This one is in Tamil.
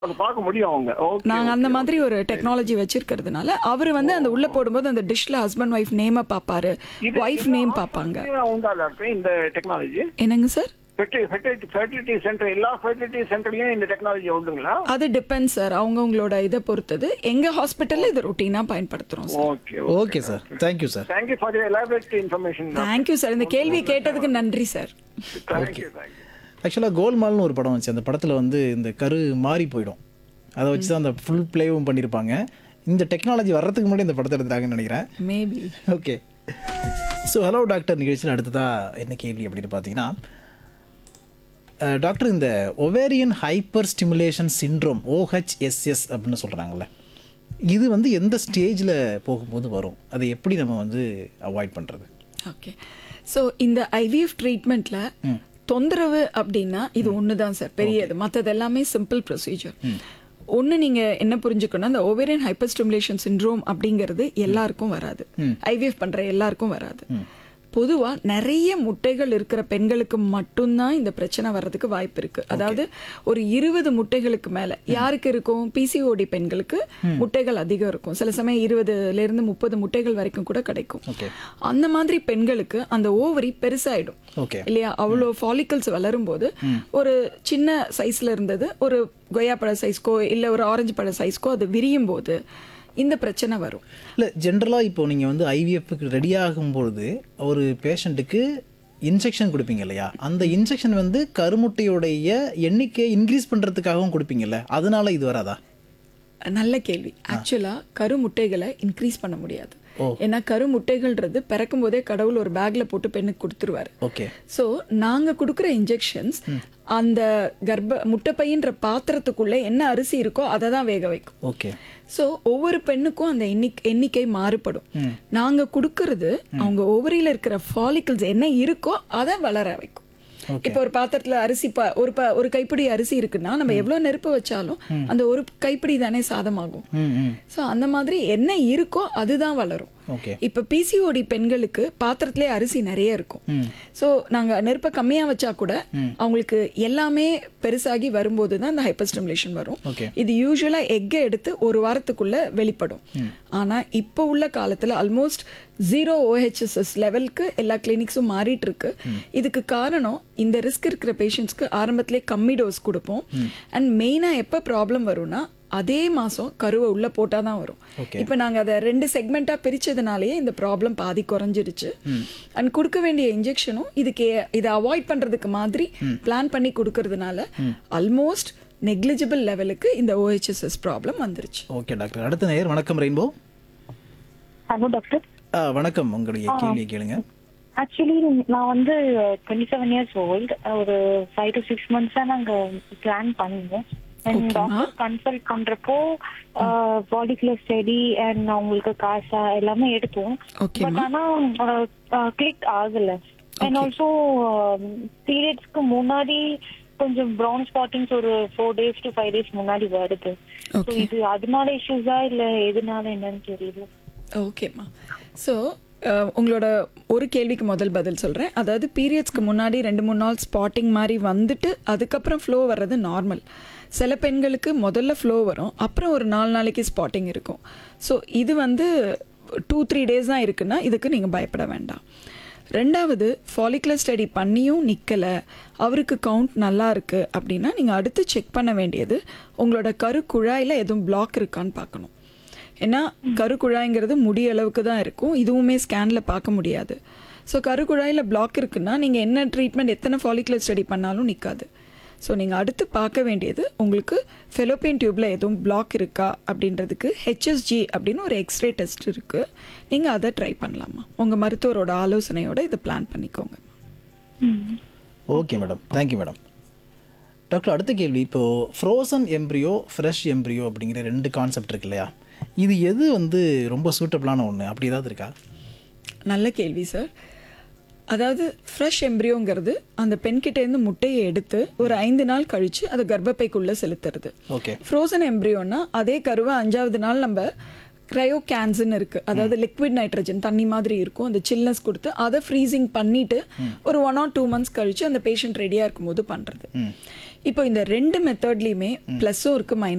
அது பார்க்க முடியும் அவங்க ஓகே நாங்க அந்த மாதிரி ஒரு டெக்னாலஜி வச்சிருக்கிறதுனால அவர் வந்து அந்த உள்ள போடும்போது அந்த டிஷ்ல ஹஸ்பண்ட் ஒய்ஃப் நேம பாப்பாரு ஒய்ஃப் நேம் பாப்பாங்க உண்டா டாக்டர் இந்த டெக்னாலஜி என்னங்க சார் ஃபெர்டிலிட்டி ஃபெர்டிலிட்டி சென்டர் எல்லா ஃபெர்டிலிட்டி சென்டர்லயும் இந்த டெக்னாலஜி உண்டுங்களா அது டிபெண்ட் சார் அவங்கவுங்களோட இதை பொறுத்தது எங்க ஹாஸ்பிட்டல்ல இது ரொட்டீனா பயன்படுத்துறோம் sir okay okay sir thank you sir thank you for the elaborate information thank you sir இந்த கேள்வி கேட்டதுக்கு நன்றி சார் தேங்க்யூ தேங்க்யூ ஆக்சுவலாக கோல்மால்னு ஒரு படம் வந்துச்சு அந்த படத்தில் வந்து இந்த கரு மாறி போயிடும் அதை வச்சு தான் அந்த ஃபுல் ப்ளேவும் பண்ணியிருப்பாங்க இந்த டெக்னாலஜி வர்றதுக்கு முன்னாடி இந்த படத்தை எடுத்தாங்கன்னு நினைக்கிறேன் maybe okay so hello doctor நிகழ்ச்சியில் அடுத்ததாக என்ன கேள்வி அப்படின்னு பார்த்தீங்கன்னா அஹ், டாக்டர் இந்த ovarian hyper stimulation syndrome OHSS அப்படின்னு சொல்கிறாங்கல்ல இது வந்து எந்த ஸ்டேஜில் போகும்போது வரும் அதை எப்படி நம்ம வந்து அவாய்ட் பண்ணுறது ஓகே ஸோ இந்த ஐவிஎஃப் ட்ரீட்மெண்ட்ல தொந்தரவு அப்படின்னா இது ஒன்று தான் சார் பெரியது மற்றது எல்லாமே சிம்பிள் ப்ரொசீஜர் ஒன்று நீங்கள் என்ன புரிஞ்சுக்கணும் அந்த ஓவேரியன் ஹைப்பர் ஸ்டிமுலேஷன் சிண்ட்ரோம் அப்படிங்கிறது எல்லாருக்கும் வராது ஐவிஎஃப் பண்ணுற எல்லாருக்கும் வராது பொதுவா நிறைய முட்டைகள் இருக்கிற பெண்களுக்கு மட்டும்தான் இந்த பிரச்சனை வர்றதுக்கு வாய்ப்பு இருக்கு அதாவது ஒரு இருபது முட்டைகளுக்கு மேல யாருக்கு இருக்கும் பிசிஓடி பெண்களுக்கு முட்டைகள் அதிகம் இருக்கும் சில சமயம் இருபதுல இருந்து முப்பது முட்டைகள் வரைக்கும் கூட கிடைக்கும் ஓகே அந்த மாதிரி பெண்களுக்கு அந்த ஓவரி பெருசாயிடும் ஓகே இல்லையா அவ்வளோ ஃபாலிக்கல்ஸ் வளரும் போது ஒரு சின்ன சைஸ்ல இருந்தது ஒரு கொய்யாப்பழ சைஸ்க்கோ இல்ல ஒரு ஆரஞ்சு பழ சைஸ்க்கோ அது விரியும் போது இந்த பிரச்சனை வரும் இல்லை ஜென்ரலாக இப்போ நீங்கள் வந்து ஐவிஎஃப்க்கு ரெடி ஆகும்பொழுது ஒரு பேஷண்ட்டுக்கு இன்ஜெக்ஷன் கொடுப்பீங்க இல்லையா அந்த இன்ஜெக்ஷன் வந்து கருமுட்டையுடைய எண்ணிக்கை இன்க்ரீஸ் பண்ணுறதுக்காகவும் கொடுப்பீங்கல்ல அதனால இது வராதா நல்ல கேள்வி ஆக்சுவலா கரு முட்டைகளை இன்க்ரீஸ் பண்ண முடியாது ஏன்னா கரு முட்டைகள்ன்றது பிறக்கும் போதே கடவுள் ஒரு பேக்ல போட்டு பெண்ணுக்கு கொடுத்துருவாரு ஓகே ஸோ நாங்க கொடுக்குற இன்ஜெக்ஷன்ஸ் அந்த கர்ப்ப முட்டைப்பையின்ற பாத்திரத்துக்குள்ள என்ன அரிசி இருக்கோ அதை தான் வேக வைக்கும் ஓகே ஸோ ஒவ்வொரு பெண்ணுக்கும் அந்த எண்ணிக்கை எண்ணிக்கை மாறுபடும் நாங்க கொடுக்கறது அவங்க ஓவரியில இருக்கிற ஃபாலிகல்ஸ் என்ன இருக்கோ அதை வளர வைக்கும் இப்போ ஒரு பாத்திரத்துல அரிசி ப- ஒரு ப ஒரு கைப்பிடி அரிசி இருக்குன்னா நம்ம எவ்வளவு நெருப்பு வச்சாலும் அந்த ஒரு கைப்பிடி தானே சாதமாகும் ம் ம் ஸோ அந்த மாதிரி என்ன இருக்கோ அதுதான் வளரும் ஓகே இப்ப பிசிஓடி பெண்களுக்கு பாத்திரத்திலே அரிசி நிறைய இருக்கும் சோ நாங்க நெருப்பை கம்மியா வச்சா கூட அவங்களுக்கு எல்லாமே பெருசாகி வரும்போது தான் இந்த ஹைப்பர் ஸ்டிமுலேஷன் வரும் ஓகே இது யூஸ்வலா எக்கை எடுத்து ஒரு வாரத்துக்குள்ள வெளிப்படும் ஆனா இப்போ உள்ள காலத்துல ஆல்மோஸ்ட் ஜீரோ ஓஹெச்எஸ்எஸ் லெவலுக்கு எல்லா கிளினிக்ஸும் மாறிட்டு இருக்கு இதுக்கு காரணம் இந்த ரிஸ்க் இருக்கிற பேஷண்ட்ஸ்க்கு ஆரம்பத்திலே கம்மி டோஸ் கொடுப்போம் அண்ட் மெயினா எப்ப ப்ராப்ளம் வரும்னா அதே மாசம் கருவை உள்ள போட்டாதான் வரும் Okay. இப்போ நாங்க அதை ரெண்டு செக்மெண்ட்டா பிரிச்சதுனாலயே இந்த ப்ராப்ளம் பாதி குறைஞ்சிருச்சு அண்ட் கொடுக்க வேண்டிய இன்ஜெக்ஷனும் இதுக்கு ஏ- இதை அவாய்ட் பண்றதுக்கு மாதிரி பிளான் பண்ணி கொடுக்கறதுனால ஆல்மோஸ்ட் நெக்லிஜிபிள் லெவலுக்கு இந்த ஓஹெச்எஸ்எஸ் ப்ராப்ளம் வந்துருச்சு ஓகே டாக்டர் அடுத்த நேயர் வணக்கம் ரெயின்போ ஹலோ டாக்டர் ஆ வணக்கம் உங்களுடைய கேள்வியை கேளுங்க ஆக்சுவலி நான் வந்து டுவெண்ட்டி செவன் இயர்ஸ் ஓல்டு ஒரு ஃபைவ் டு சிக்ஸ் மந்த்ஸா நாங்க பிளான் பண்ணுவோம் அண்ட் டாக்டர் கன்சல்ட் பண்றப்போ பாலிகுலர் ஸ்டடி அண்ட் அவங்களுக்கு காசா எல்லாமே எடுத்தோம் Okay, பட் ஆனா கிளிக் ஆகல அண்ட் ஆல்சோ பீரியட்ஸ்க்கு முன்னாடி கொஞ்சம் ப்ரௌன் ஸ்பாட்டிங்ஸ் ஒரு four days to five days முன்னாடி வருது ஸோ Okay. இது அதனால இஷ்யூஸா இல்ல எதனால என்னன்னு தெரியல ஓகேம்மா ஸோ உங்களோட ஒரு கேள்விக்கு முதல் பதில் சொல்கிறேன் அதாவது பீரியட்ஸ்க்கு முன்னாடி ரெண்டு மூணு நாள் ஸ்பாட்டிங் மாதிரி வந்துட்டு அதுக்கப்புறம் ஃப்ளோ வர்றது நார்மல் சில பெண்களுக்கு முதல்ல ஃப்ளோ வரும் அப்புறம் ஒரு நாலு நாளைக்கு ஸ்பாட்டிங் இருக்கும் ஸோ இது வந்து டூ த்ரீ டேஸ் தான் இருக்குன்னா இதுக்கு நீங்கள் பயப்பட வேண்டாம் ரெண்டாவது ஃபாலிகுலர் ஸ்டடி பண்ணியும் நிற்கலை அவருக்கு கவுண்ட் நல்லா இருக்குது அப்படின்னா நீங்கள் அடுத்து செக் பண்ண வேண்டியது உங்களோட கரு குழாயில் எதுவும் பிளாக் இருக்கான்னு பார்க்கணும் ஏன்னா கருக்குழாய்ங்கிறது முடி அளவுக்கு தான் இருக்கும் இதுவுமே ஸ்கேனில் பார்க்க முடியாது ஸோ கருக்குழாயில் பிளாக் இருக்குன்னா நீங்கள் என்ன ட்ரீட்மெண்ட் எத்தனை ஃபாலிகுலர் ஸ்டடி பண்ணாலும் நிற்காது ஸோ நீங்கள் அடுத்து பார்க்க வேண்டியது உங்களுக்கு ஃபெலோப்பியன் டியூப்பில் எதுவும் பிளாக் இருக்கா அப்படின்றதுக்கு ஹெச்எஸ்ஜி அப்படின்னு ஒரு எக்ஸ்ரே டெஸ்ட் இருக்குது நீங்கள் அதை ட்ரை பண்ணலாமா உங்கள் மருத்துவரோட ஆலோசனையோட இதை பிளான் பண்ணிக்கோங்க okay madam thank you madam doctor அடுத்த கேள்வி இப்போ ஃப்ரோசன் எம்ப்ரியோ ஃப்ரெஷ் எம்ப்ரியோ அப்படிங்கிற ரெண்டு கான்செப்ட் இருக்கு இல்லையா இது எது வந்து ரொம்ப சூட்டபிளான ஒன்று அப்படி ஏதாவது இருக்கா நல்ல கேள்வி சார் அதாவது ஃப்ரெஷ் எம்ப்ரியோங்கிறது அந்த பெண்கிட்டேருந்து முட்டையை எடுத்து ஒரு ஐந்து நாள் கழிச்சு அதை கர்ப்பப்பைக்குள்ள செலுத்துறது ஓகே ஃப்ரோசன் எம்ப்ரியோனா அதே கருவை அஞ்சாவது நாள் நம்ம க்ரையோ கேன்ஸ்ன்னு இருக்கு அதாவது லிக்விட் நைட்ரஜன் தண்ணி மாதிரி இருக்கும் அந்த சில்னஸ் கொடுத்து அதை ஃப்ரீசிங் பண்ணிட்டு ஒரு ஒன் ஆர் டூ மந்த்ஸ் கழிச்சு அந்த பேஷண்ட் ரெடியா இருக்கும்போது பண்றது இப்போ இந்த ரெண்டு மெத்தட்லயுமே ப்ளஸ்ஸும் இருக்கு மைனஸ்